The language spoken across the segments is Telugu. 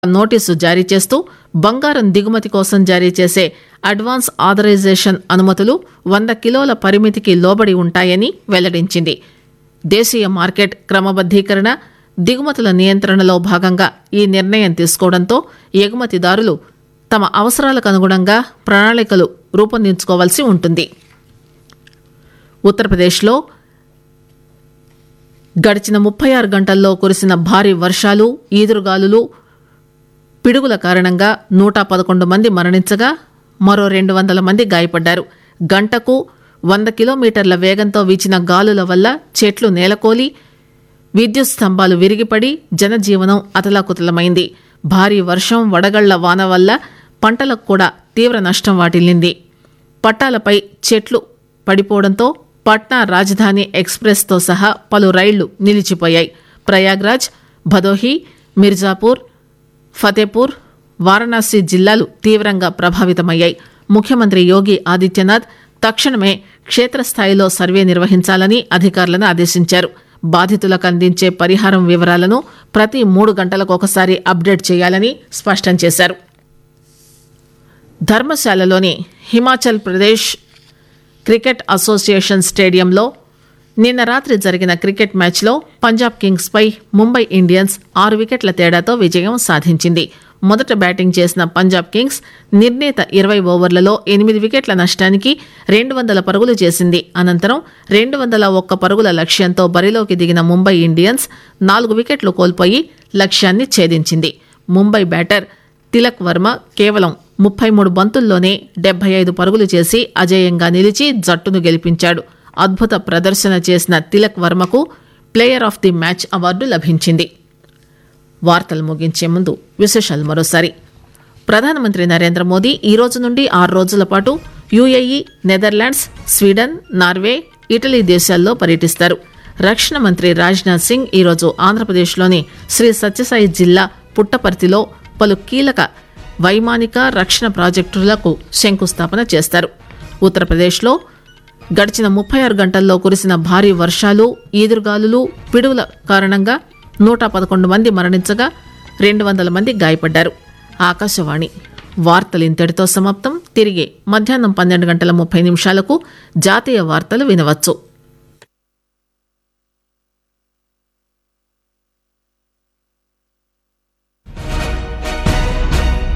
నోటీసు జారీ చేస్తూ బంగారం దిగుమతి కోసం జారీ చేసే అడ్వాన్స్ ఆథరైజేషన్ అనుమతులు వంద కిలోల పరిమితికి లోబడి ఉంటాయని వెల్లడించింది దేశీయ మార్కెట్ క్రమబద్దీకరణ దిగుమతుల నియంత్రణలో భాగంగా ఈ నిర్ణయం తీసుకోవడంతో ఎగుమతిదారులు తమ అవసరాలకు అనుగుణంగా ప్రణాళికలు రూపొందించుకోవాల్సి ఉంటుంది ఉత్తరప్రదేశ్లో గడిచిన ముప్పై ఆరు గంటల్లో కురిసిన భారీ వర్షాలు ఈదురుగాలులు పిడుగుల కారణంగా నూట పదకొండు మంది మరణించగా మరో రెండు వందల మంది గాయపడ్డారు గంటకు వంద కిలోమీటర్ల వేగంతో వీచిన గాలుల వల్ల చెట్లు నేలకోలి విద్యుత్ స్తంభాలు విరిగిపడి జనజీవనం అతలాకుతలమైంది భారీ వర్షం వడగళ్ల వాన వల్ల పంటలకు కూడా తీవ్ర నష్టం వాటిల్లింది పట్టాలపై చెట్లు పడిపోవడంతో పట్నా రాజధాని ఎక్స్ప్రెస్తో సహా పలు రైళ్లు నిలిచిపోయాయి ప్రయాగ్రాజ్ భదోహి మిర్జాపూర్ ఫతేపూర్ వారణాసి జిల్లాలు తీవ్రంగా ప్రభావితమయ్యాయి ముఖ్యమంత్రి యోగి ఆదిత్యనాథ్ తక్షణమే క్షేత్రస్థాయిలో సర్వే నిర్వహించాలని అధికారులను ఆదేశించారు బాధితులకు అందించే పరిహారం వివరాలను ప్రతి మూడు గంటలకు ఒకసారి అప్డేట్ చేయాలని స్పష్టం చేశారు ధర్మశాలలోని హిమాచల్ ప్రదేశ్ క్రికెట్ అసోసియేషన్ స్టేడియంలో నిన్న రాత్రి జరిగిన క్రికెట్ మ్యాచ్లో పంజాబ్ కింగ్స్పై ముంబై ఇండియన్స్ ఆరు వికెట్ల తేడాతో విజయం సాధించింది మొదట బ్యాటింగ్ చేసిన పంజాబ్ కింగ్స్ నిర్ణీత ఇరవై ఓవర్లలో ఎనిమిది వికెట్ల నష్టానికి రెండు వందల పరుగులు చేసింది అనంతరం రెండు వందల ఒక్క పరుగుల లక్ష్యంతో బరిలోకి దిగిన ముంబై ఇండియన్స్ నాలుగు వికెట్లు కోల్పోయి లక్ష్యాన్ని ఛేదించింది ముంబై బ్యాటర్ తిలక్ వర్మ కేవలం ముప్పై మూడు బంతుల్లోనే డెబ్బై ఐదు పరుగులు చేసి అజేయంగా నిలిచి జట్టును గెలిపించాడు అద్భుత ప్రదర్శన చేసిన తిలక్ వర్మకు player of the match award లభించింది వార్తలు ముగించే ముందు విశేషాలు మరోసారి ప్రధానమంత్రి నరేంద్ర మోదీ ఈ రోజు నుండి ఆరు రోజుల పాటు UAE Netherlands Sweden Norway Italy దేశాల్లో పర్యటిస్తారు రక్షణ మంత్రి రాజ్నాథ్ సింగ్ ఈరోజు ఆంధ్రప్రదేశ్లోని శ్రీ సత్యసాయి జిల్లా పుట్టపర్తిలో పలు కీలక వైమానిక రక్షణ ప్రాజెక్టులకు శంకుస్థాపన చేస్తారు ఉత్తరప్రదేశ్లో గడిచిన ముప్పై ఆరు గంటల్లో కురిసిన భారీ వర్షాలు ఈదురుగాలులు పిడుగుల కారణంగా నూట పదకొండు మంది మరణించగా రెండు వందల మంది గాయపడ్డారు ఆకాశవాణి వార్తలు ఇంతటితో సమాప్తం తిరిగి మధ్యాహ్నం పన్నెండు గంటల ముప్పై నిమిషాలకు జాతీయ వార్తలు వినవచ్చు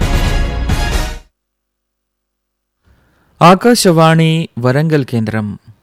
ఆకాశవాణి వరంగల్ కేంద్రం